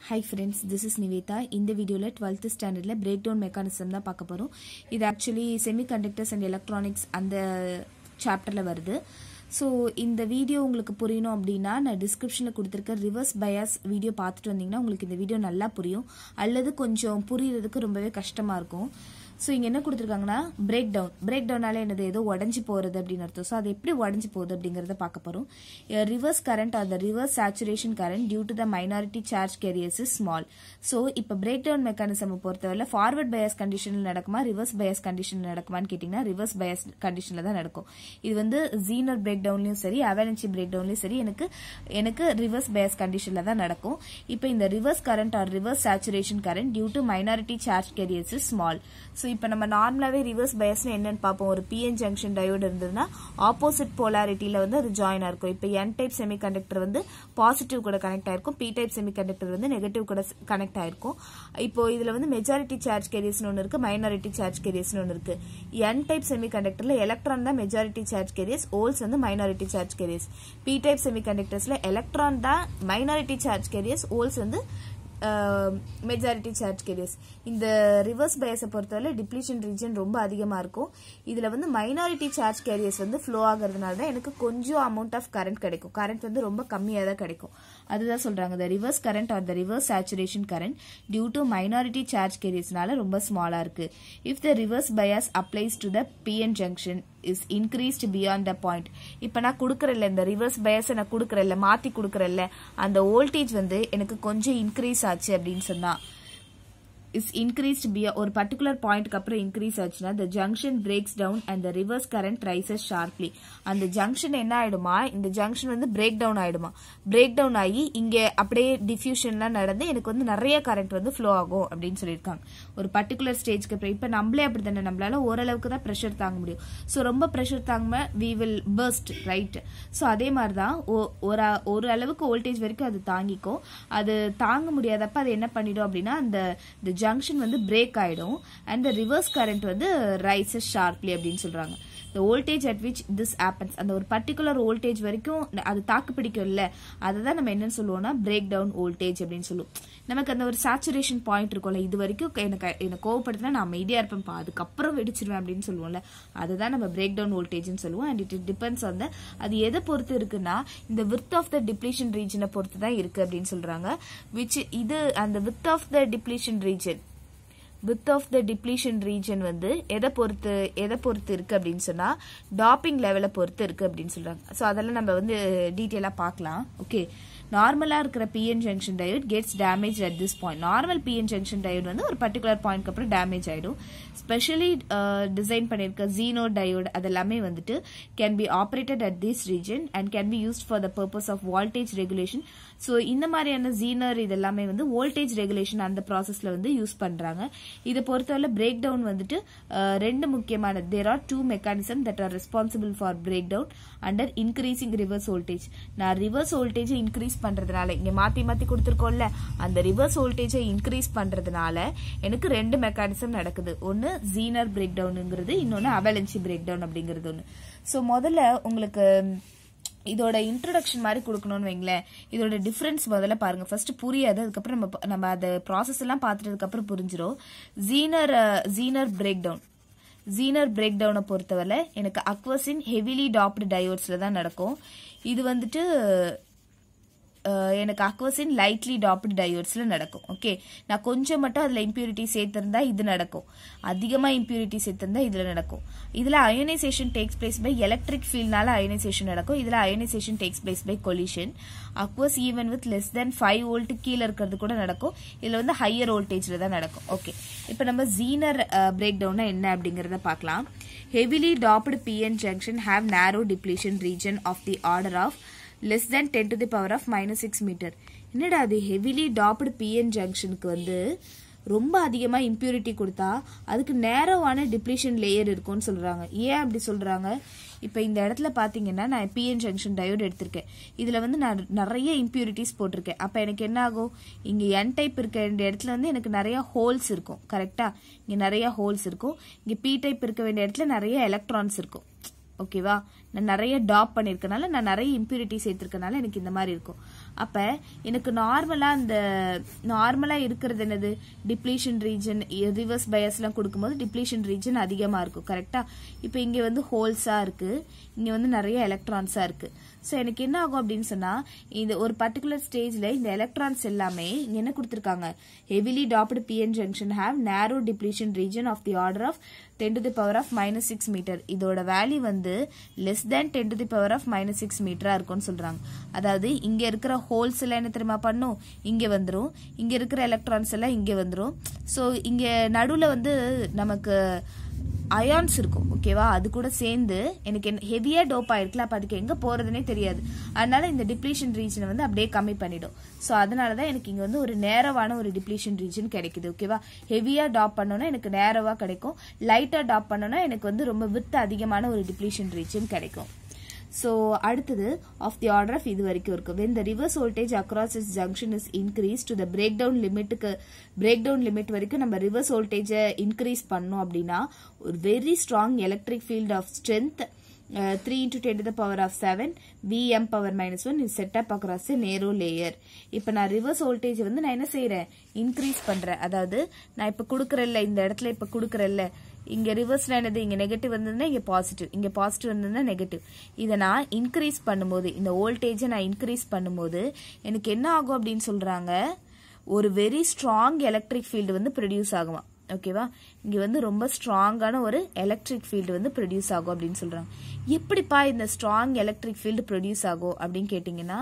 High friends this is Niveda இந்த வீடியோவில் twelfth ஸ்டாண்டர்டில் பிரேக் டவுன் மெக்கானிசம் தான் பார்க்க போகிறோம் இது actually semiconductors and electronics அந்த சாப்டரில் வருது ஸோ இந்த வீடியோ உங்களுக்கு புரியணும் அப்படின்னா நான் டிஸ்கிரிப்ஷனில் கொடுத்துருக்க ரிவர்ஸ் பயாஸ் வீடியோ பார்த்துட்டு வந்தீங்கன்னா உங்களுக்கு இந்த வீடியோ நல்லா புரியும் அல்லது கொஞ்சம் புரியறதுக்கு ரொம்பவே கஷ்டமாக இருக்கும் ஸோ இங்கே என்ன கொடுத்துருக்காங்கன்னா பிரேக் டவுன் பிரேக் டவுனால என்னது ஏதோ உடஞ்சி போகிறது அப்படின்னு அர்த்தம் ஸோ அது எப்படி உடஞ்சி போகுது அப்படிங்கிறத பார்க்க போகிறோம் reverse current R the reverse saturation current due to the minority charge carriers is small so இப்போ பிரேக் டவுன் மெக்கானிசம் பொறுத்தவரை ஃபார்வர்ட் பயஸ் கண்டிஷனில் நடக்குமா ரிவர்ஸ் பயஸ் கண்டிஷனில் நடக்குமான்னு கேட்டிங்கன்னா ரிவர்ஸ் பயஸ் கண்டிஷனில் தான் நடக்கும் இது வந்து ஜீனர் பிரேக் டவுன்லையும் சரி அவலன்சி பிரேக் டவுன்லையும் சரி எனக்கு எனக்கு ரிவர்ஸ் பயஸ் கண்டிஷனில் தான் நடக்கும் இப்போ இந்த reverse current are reverse saturation current due to minority charge carriers is small so இப்போ நம்ம நார்மலாகவே ரிவர்ஸ் பயஸ்னு என்னன்னு பார்ப்போம் ஒரு பிஎன் ஜங்ஷன் டயோடு இருந்ததுன்னா ஆப்போசிட் போலாரிட்டியில் வந்து அது ஜாயின் ஆயிருக்கும் இப்போ என் டைப் செமி கண்டக்டர் வந்து பாசிட்டிவ் கூட கனெக்ட் ஆயிருக்கும் பி டைப் செமி கண்டக்டர் வந்து நெகட்டிவ் கூட கனெக்ட் ஆயிருக்கும் இப்போ இதில் வந்து மெஜாரிட்டி சார்ஜ் கேரியர்ஸ்னு ஒன்று இருக்கு மைனாரிட்டி சார்ஜ் கேரியர்ஸ்னு ஒன்று இருக்கு என் டைப் செமி கண்டக்டர்ல எலக்ட்ரான் தான் மெஜாரிட்டி சார்ஜ் கேரியர்ஸ் ஓல்ஸ் வந்து minority charge carriers P type semi கண்டக்டர்ஸ்ல எலக்ட்ரான் தான் மைனாரிட்டி சார்ஜ் கேரியர்ஸ் ஓல்ஸ் வந்து மெஜாரிட்டி சார்ஜ் கேரியர்ஸ் இந்த ரிவர்ஸ் பயஸை பொறுத்தவரை டிப்ளீஷன் ரீஜன் ரொம்ப அதிகமாக இருக்கும் இதில் வந்து மைனாரிட்டி சார்ஜ் கேரியர்ஸ் வந்து ஃப்ளோ ஆகிறதுனால தான் எனக்கு கொஞ்சம் அமௌண்ட் ஆஃப் கரண்ட் கிடைக்கும் கரண்ட் வந்து ரொம்ப கம்மியாக தான் கிடைக்கும் அதுதான் சொல்கிறாங்க the reverse current R the reverse saturation current due to minority charge கேரியர்ஸ்னால ரொம்ப ஸ்மாலாக இருக்கு if the reverse bias applies to the PN junction is increased beyond the point இப்போ நான் கொடுக்குறேன்ல இந்த ரிவர்ஸ் பயஸை நான் கொடுக்குறேன்ல மாற்றி கொடுக்குறேன்ல அந்த வோல்டேஜ் வந்து எனக்கு கொஞ்சம் இன்க்ரீஸ் ஆச்சு அப்படின்னு சொன்னா இஸ் இன்க்ரீஸ்ட் பியா ஒரு பர்டிகுலர் பாயிண்ட்க்கு அப்புறம் இன்க்ரீஸ் ஆச்சுன்னா the junction breaks down and the reverse current rises sharply அந்த ஜங்ஷன் என்ன ஆயிடுமா இந்த ஜங்ஷன் வந்து பிரேக் டவுன் ஆயிடுமா பிரேக் டவுன் ஆகி இங்க அப்படியே டிஃப்யூஷன்லாம் நடந்து எனக்கு வந்து நிறைய கரண்ட் வந்து ஃப்ளோ ஆகும் அப்படின்னு சொல்லியிருக்காங்க ஒரு பர்டிகுலர் ஸ்டேஜ்க்கு அப்புறம் இப்போ நம்மளே அப்படி தானே நம்மளால ஓரளவுக்கு தான் ப்ரெஷர் தாங்க முடியும் ஸோ ரொம்ப ப்ரெஷர் தாங்காம we will burst right so அதே மாதிரி தான் ஒரு ஒரு அளவுக்கு வோல்டேஜ் வரைக்கும் அது தாங்கிக்கும் அது தாங்க முடியாதப்ப அது என்ன பண்ணிடும் அப்படின்னா அந்த ஜங்ஷன் வந்து பிரேக் ஆயிடும் அண்ட் த ரிவர்ஸ் கரண்ட் வந்து ரைசஸ் ஷார்ப்லி அப்படின்னு சொல்றாங்க the voltage at which this happens அந்த ஒரு பர்டிகுலர் வோல்டேஜ் வரைக்கும் அது தாக்கு பிடிக்கும்ல அதை தான் நம்ம என்னன்னு சொல்லுவோம்னா பிரேக் டவுன் வோல்டேஜ் அப்படின்னு சொல்லுவோம் நமக்கு அந்த ஒரு சேச்சுரேஷன் பாயிண்ட் இருக்கும்ல இது வரைக்கும் எனக்கு எனக்கு கோவப்படுத்தினா நான் அமைதியா இருப்பேன்ப்பா அதுக்கப்புறம் வெடிச்சிருவேன் அப்படின்னு சொல்லுவோம்ல அதுதான் நம்ம பிரேக் டவுன் வோல்டேஜ்னு சொல்லுவோம் and it depends on the அது எதை பொறுத்து இருக்குன்னா இந்த வித் ஆஃப் த டிப்ளீஷன் ரீஜனை பொறுத்து தான் இருக்கு அப்படின்னு சொல்றாங்க விச் இது அந்த width of the depletion region width of the depletion region வந்து எதை பொறுத்து எதை பொறுத்து இருக்கு அப்படின்னு சொன்னா டாப்பிங் லெவலை பொறுத்து இருக்கு அப்படின்னு சொல்றாங்க ஸோ அதெல்லாம் நம்ம வந்து டீட்டெயிலாக பார்க்கலாம் ஓகே நார்மலாக இருக்கிற PN junction diode gets damage at this point normal PN junction diode வந்து ஒரு பர்டிகுலர் பாயிண்ட்க்கு அப்புறம் டேமேஜ் ஆயிடும் ஸ்பெஷலி டிசைன் பண்ணியிருக்க ஜீனோ டயோட் அதெல்லாமே வந்துட்டு can be operated at this region and can be used for the purpose of voltage regulation so இந்த மாதிரியான Zener இதெல்லாமே வந்து வோல்டேஜ் ரெகுலேஷன் அந்த ப்ராசஸ்ல வந்து யூஸ் பண்றாங்க இதை பொறுத்தவரை பிரேக் டவுன் வந்துட்டு ரெண்டு முக்கியமான there are two mechanism that are responsible for break down under increasing reverse voltage நான் ரிவர்ஸ் வோல்டேஜை இன்க்ரீஸ் பண்றதுனால இங்க மாத்தி மாத்தி கொடுத்துருக்கோம்ல அந்த ரிவர்ஸ் வோல்டேஜை இன்க்ரீஸ் பண்றதுனால எனக்கு ரெண்டு மெக்கானிசம் நடக்குது ஒன்னு ஜீனர் பிரேக் டவுனுங்கிறது இன்னொன்னு அவலன்சி பிரேக் டவுன் அப்படிங்கிறது ஒன்று ஸோ முதல்ல உங்களுக்கு இதோட இன்ட்ரடக்ஷன் மாதிரி கொடுக்கணும்னு வைங்களேன் இதோட டிஃபரன்ஸ் முதல்ல பாருங்க ஃபர்ஸ்ட் புரியாது அதுக்கப்புறம் நம்ம நம்ம அதை ப்ராசஸ் எல்லாம் பார்த்துட்டதுக்கு அப்புறம் புரிஞ்சிடும் zener zener break down zener break டவுனை பொறுத்தவரை எனக்கு அக்வசின் ஹெவிலி டாப்டு டயோட்ஸ்ல தான் நடக்கும் இது வந்துட்டு எனக்கு அக்வசின் லைட்லி டாப்டு டயோட்ஸ்ல நடக்கும் ஓகே நான் கொஞ்சம் மட்டும் அதுல இம்பியூரிட்டி சேர்த்திருந்தா இது நடக்கும் அதிகமா இம்பியூரிட்டி சேர்த்திருந்தா இதுல நடக்கும் இதுல ionisation takes place by electric ஃபீல்ட்னால அயோனைசேஷன் நடக்கும் இதுல ionisation takes place by collision occurs even with less than five volt கீழே இருக்கிறது கூட நடக்கும் இதுல வந்து ஹையர் வோல்டேஜ்ல தான் நடக்கும் ஓகே இப்போ நம்ம ஜீனர் பிரேக் டவுனா என்ன அப்படிங்கறத பார்க்கலாம் heavily doped PN junction have narrow depletion region of the order of less than ten to the power of minus six metre என்னடா அது ஹெவிலி டாப்டு பிஎன் ஜங்ஷனுக்கு வந்து ரொம்ப அதிகமாக இம்ப்யூரிட்டி கொடுத்தா அதுக்கு நேரோவான டிப்ளீஷன் லேயர் இருக்கும்னு சொல்கிறாங்க ஏன் அப்படி சொல்கிறாங்க இப்போ இந்த இடத்துல பார்த்தீங்கன்னா நான் பிஎன் ஜங்ஷன் டயோடு எடுத்திருக்கேன் இதில் வந்து நான் நிறைய இம்ப்யூரிட்டிஸ் போட்டிருக்கேன் அப்போ எனக்கு என்ன ஆகும் இங்கே என் டைப் இருக்க வேண்டிய இடத்துல வந்து எனக்கு நிறைய ஹோல்ஸ் இருக்கும் கரெக்டாக இங்கே நிறைய ஹோல்ஸ் இருக்கும் இங்கே பி டைப் இருக்க வேண்டிய இடத்துல நிறைய எலக்ட்ரான்ஸ் இருக்கும் ஓகேவா நான் நிறைய டாப் பண்ணியிருக்கனால நான் நிறைய இம்ப்யூரிட்டி சேர்த்துருக்கனால எனக்கு இந்த மாதிரி இருக்கும் அப்ப எனக்கு நார்மலா அந்த நார்மலா இருக்கிறது என்னது டிப்ளீஷன் ரீஜன் ரிவர்ஸ் பயஸ்லாம் கொடுக்கும்போது டிப்ளீஷன் ரீஜன் அதிகமா இருக்கும் கரெக்டா இப்போ இங்க வந்து ஹோல்ஸா இருக்கு இங்க வந்து நிறைய எலக்ட்ரான்ஸா இருக்கு ஸோ எனக்கு என்ன ஆகும் அப்படின்னு சொன்னா இந்த ஒரு பர்டிகுலர் ஸ்டேஜ்ல இந்த எலக்ட்ரான்ஸ் எல்லாமே இங்க என்ன கொடுத்துருக்காங்க heavily doped PN junction have narrow depletion region of the order of ten to the power of minus six metre இதோட வேல்யூ வந்து less than ten to the power of minus six மீட்டரா இருக்கும்னு சொல்றாங்க அதாவது இங்க இருக்கிற ஹோல்ஸ் எல்லாம் என்ன தெரியுமா பண்ணும் இங்க வந்துரும் இங்க இருக்கிற எலக்ட்ரான்ஸ் எல்லாம் இங்க வந்துரும் ஸோ இங்க நடுவுல வந்து நமக்கு அயான்ஸ் இருக்கும் ஓகேவா அது கூட சேர்ந்து எனக்கு ஹெவியா டோப் ஆயிருக்குல அப்ப அதுக்கு எங்க போறதுனே தெரியாது அதனால இந்த டிப்ளீஷன் ரீஜனை வந்து அப்படியே கம்மி பண்ணிடும் ஸோ அதனால தான் எனக்கு இங்க வந்து ஒரு நேரவான ஒரு டிப்ளீஷன் ரீஜன் கிடைக்குது ஓகேவா ஹெவியா டாப் பண்ணோம்னா எனக்கு நேரவா கிடைக்கும் லைட்டா டாப் பண்ணோம்னா எனக்கு வந்து ரொம்ப வித் அதிகமான ஒரு டிப்ளீஷன் ரீஜன் கிடைக்கும் ஸோ அடுத்தது ஆஃப் தி ஆர்டர் ஆஃப் இது வரைக்கும் இருக்கு when the reverse voltage across is junction is increase to the break down லிமிட்டுக்கு பிரேக் டவுன் லிமிட் வரைக்கும் நம்ம ரிவர்ஸ் வோல்டேஜை இன்க்ரீஸ் பண்ணோம் அப்படின்னா ஒரு very strong electric field of strength three into ten the power of seven VM power minus one இது setup across narrow layer இப்போ நான் ரிவர்ஸ் வோல்டேஜ் வந்து நான் என்ன செய்யறேன் இன்க்ரீஸ் பண்றேன் அதாவது நான் இப்போ கொடுக்குறேன்ல இந்த இடத்துல இப்போ கொடுக்குறேன்ல இங்க ரிவர்ஸ்ல என்னது இங்க நெகட்டிவ் வந்ததுன்னா இங்க பாசிட்டிவ் இங்க பாசிட்டிவ் வந்ததுன்னா நெகட்டிவ் இதை நான் இன்க்ரீஸ் பண்ணும்போது இந்த வோல்டேஜை நான் இன்க்ரீஸ் பண்ணும்போது எனக்கு என்ன ஆகும் அப்படின்னு சொல்றாங்க ஒரு வெரி ஸ்ட்ராங் எலக்ட்ரிக் ஃபீல்டு வந்து ப்ரொடியூஸ் ஆகுமா ஓகேவா இங்க வந்து ரொம்ப ஸ்ட்ராங்கான ஒரு எலக்ட்ரிக் ஃபீல்டு வந்து ப்ரொடியூஸ் ஆகும் அப்படின்னு சொல்றாங்க எப்படிப்பா இந்த ஸ்ட்ராங் எலக்ட்ரிக் ஃபீல்டு ப்ரொடியூஸ் ஆகும் அப்படின்னு கேட்டிங்கன்னா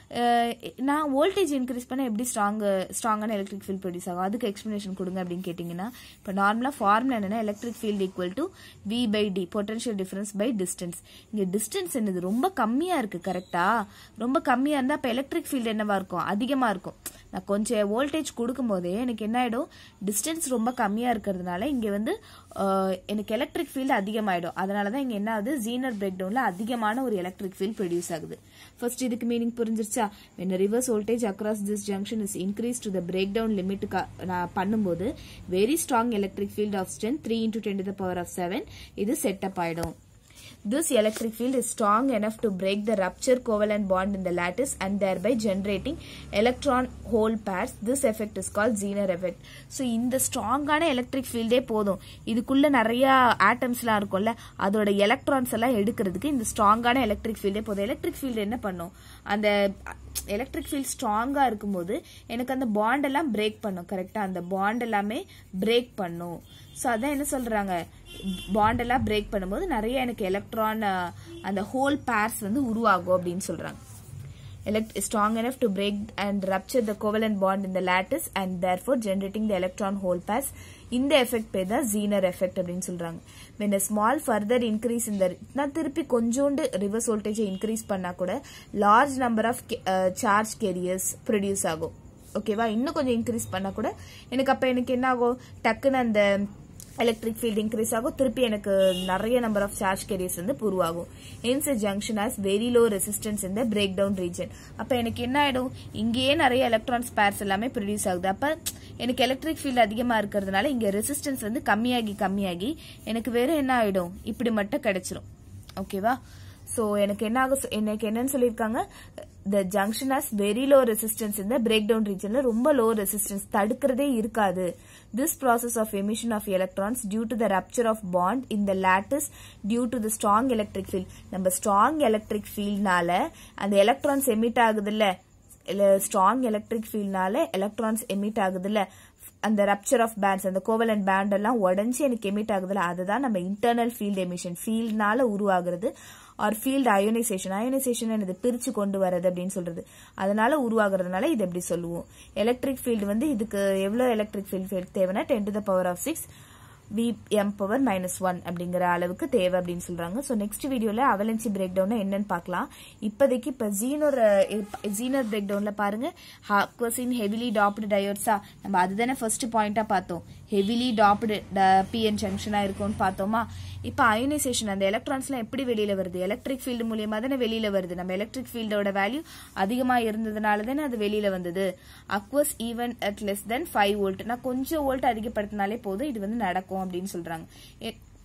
நான் வோல்டேஜ் இன்க்ரீஸ் பண்ண எப்படி ஸ்ட்ராங் ஸ்ட்ராங்கான எலக்ட்ரிக் ஃபீல்ட் ப்ரொடியூஸ் ஆகும் அதுக்கு எக்ஸ்பிளனேஷன் கொடுங்க அப்படின்னு கேட்டிங்கன்னா இப்போ நார்மலாக ஃபார்முலா என்னன்னா electric field equal to V by D potential difference by distance இங்கே டிஸ்டன்ஸ் என்னது ரொம்ப கம்மியாக இருக்கு கரெக்டா ரொம்ப கம்மியாக இருந்தால் அப்போ எலக்ட்ரிக் ஃபீல்டு என்னவா இருக்கும் அதிகமாக இருக்கும் நான் கொஞ்சம் வோல்டேஜ் கொடுக்கும் போதே எனக்கு என்ன ஆயிடும் டிஸ்டன்ஸ் ரொம்ப கம்மியாக இருக்கிறதுனால இங்கே வந்து எனக்கு எலக்ட்ரிக் ஃபீல்டு அதிகமாயிடும் அதனால தான் இங்கே என்ன ஆகுது ஜீனர் பிரேக் டவுனில் அதிகமான ஒரு எலக்ட்ரிக் ஃபீல்ட் ப்ரொடியூஸ் ஆகுது ஃபர்ஸ்ட் இதுக்கு மீனிங் புரிஞ்சிருச்சா when reverse voltage across this junction is increase to the break down லிமிட்டுக்கு நான் பண்ணும்போது very strong electric field of strength three into ten the power of seven இது செட்டப் ஆயிடும் This electric field is strong enough to break the rupture covalent bond in the lattice and thereby generating electron hole pairs. This effect is called Zener effect. So இந்த ஸ்ட்ராங்கான electric ஃபீல்டே போதும் இதுக்குள்ள நிறைய ஆட்டம்ஸ்லாம் இருக்கும்ல அதோட electrons எல்லாம் எடுக்கிறதுக்கு இந்த ஸ்ட்ராங்கான எலக்ட்ரிக் ஃபீல்டே போதும் எலக்ட்ரிக் ஃபீல்டு என்ன பண்ணும் அந்த எலக்ட்ரிக் ஃபீல்ட் ஸ்ட்ராங்கா இருக்கும்போது எனக்கு அந்த பாண்ட் எல்லாம் பிரேக் பண்ணும் கரெக்டா அந்த பாண்ட் எல்லாமே பிரேக் பண்ணும் ஸோ அதான் என்ன சொல்றாங்க பாண்ட் எல்லாம் பிரேக் பண்ணும்போது நிறைய எனக்கு எலக்ட்ரான் அந்த ஹோல் பேர்ஸ் வந்து உருவாகும் அப்படின்னு சொல்றாங்க elect strong enough to break and rupture the covalent bond in the lattice and therefore generating the electron hole pairs இந்த எஃபெக்ட் பேர் தான் ஜீனர் எஃபெக்ட் அப்படின்னு சொல்றாங்க when a small further increase in the நான் திருப்பி கொஞ்சோண்டு ரிவர்ஸ் வோல்டேஜை increase பண்ணா கூட large number of charge carriers produce ஆகும் ஓகேவா இன்னும் கொஞ்சம் இன்க்ரீஸ் பண்ணா கூட எனக்கு அப்ப எனக்கு என்ன ஆகும் டக்குன்னு அந்த எலக்ட்ரிக் ஃபீல்ட் இன்க்ரீஸ் ஆகும் திருப்பி எனக்கு நிறைய நம்பர் ஆஃப் சார்ஜ் கேரியர்ஸ் வந்து உருவாகும் hence junction has very low resistance இந்த பிரேக் டவுன் ரீஜன் அப்ப எனக்கு என்ன ஆயிடும் இங்கேயே நிறைய எலக்ட்ரான்ஸ் பேர்ஸ் எல்லாமே ப்ரொடியூஸ் ஆகுது அப்ப எனக்கு எலக்ட்ரிக் ஃபீல்ட் அதிகமா இருக்கிறதுனால இங்க ரெசிஸ்டன்ஸ் வந்து கம்மியாகி கம்மியாகி எனக்கு வெறும் என்ன ஆயிடும் இப்படி மட்டும் கிடைச்சிரும் ஓகேவா சோ எனக்கு என்ன ஆகும் எனக்கு என்னன்னு சொல்லியிருக்காங்க the junction has very low resistance இந்த பிரேக் டவுன் ரீஜன்ல ரொம்ப லோ ரெசிஸ்டன்ஸ் தடுக்கிறதே இருக்காது this process of emission of electrons due to the rupture of bond in the lattice due to the strong electric field நம்ம strong electric ஃபீல்ட்னால அந்த electrons emit ஆகுதுல்ல strong electric ஃபீல்ட்னால electrons emit ஆகுதுல்ல அந்த rupture of bands அந்த covalent band எல்லாம் உடஞ்சி எனக்கு எமிட் ஆகுதுல அதுதான் நம்ம இன்டர்னல் ஃபீல்ட் எமிஷன் ஃபீல்ட்னால உருவாகிறது ஆர் ஃபீல்டு அயோனைசேஷன் அயோனைசேஷன் என்னது பிரிச்சு கொண்டு வரது அப்படின்னு சொல்றது அதனால உருவாகிறதுனால இது எப்படி சொல்லுவோம் எலக்ட்ரிக் ஃபீல்டு வந்து இதுக்கு எவ்வளவு எலக்ட்ரிக் ஃபீல்ட் தேவைன்னா ten to the power of six V M power minus one அப்படிங்கிற அளவுக்கு தேவை அப்படின்னு சொல்றாங்க ஸோ நெக்ஸ்ட் வீடியோல அவலன்சி பிரேக் டவுன் என்னன்னு பார்க்கலாம் இப்போதைக்கு இப்போ ஜீனோர் ஜீனர் பிரேக் டவுன்ல பாருங்க ஹாக்வசின் ஹெவிலி டாப்டு டயோட்ஸா நம்ம அதுதானே ஃபர்ஸ்ட் பாயிண்டா பார்த்தோம் ஹெவிலி டாப்டு பிஎன் ஜங்ஷனா இருக்கும்னு பார்த்தோமா இப்போ அயனைசேஷன் அந்த எலக்ட்ரான்ஸ்லாம் எப்படி வெளியில வருது எலக்ட்ரிக் ஃபீல்டு மூலியமா தானே வெளியில வருது நம்ம எலக்ட்ரிக் ஃபீல்டோட வேல்யூ அதிகமா இருந்ததுனால தானே அது வெளியில வந்தது occurs even at less than five volt நான் கொஞ்சம் வோல்ட் அதிகப்படுத்தினாலே போதும் இது வந்து நடக்கும் அப்படின்னு சொல்றாங்க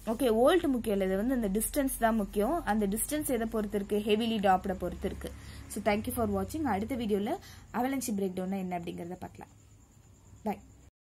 ஓகே வோல்ட் முக்கியம் இல்லை இது வந்து அந்த டிஸ்டன்ஸ் தான் முக்கியம் அந்த டிஸ்டன்ஸ் எதை பொறுத்து இருக்கு ஹெவிலி டாப்ட பொறுத்து இருக்கு ஸோ தேங்க்யூ ஃபார் வாட்சிங் அடுத்த வீடியோவில் அவலன்சி பிரேக் டவுன் என்ன அப்படிங்கிறத பார்க்கலாம்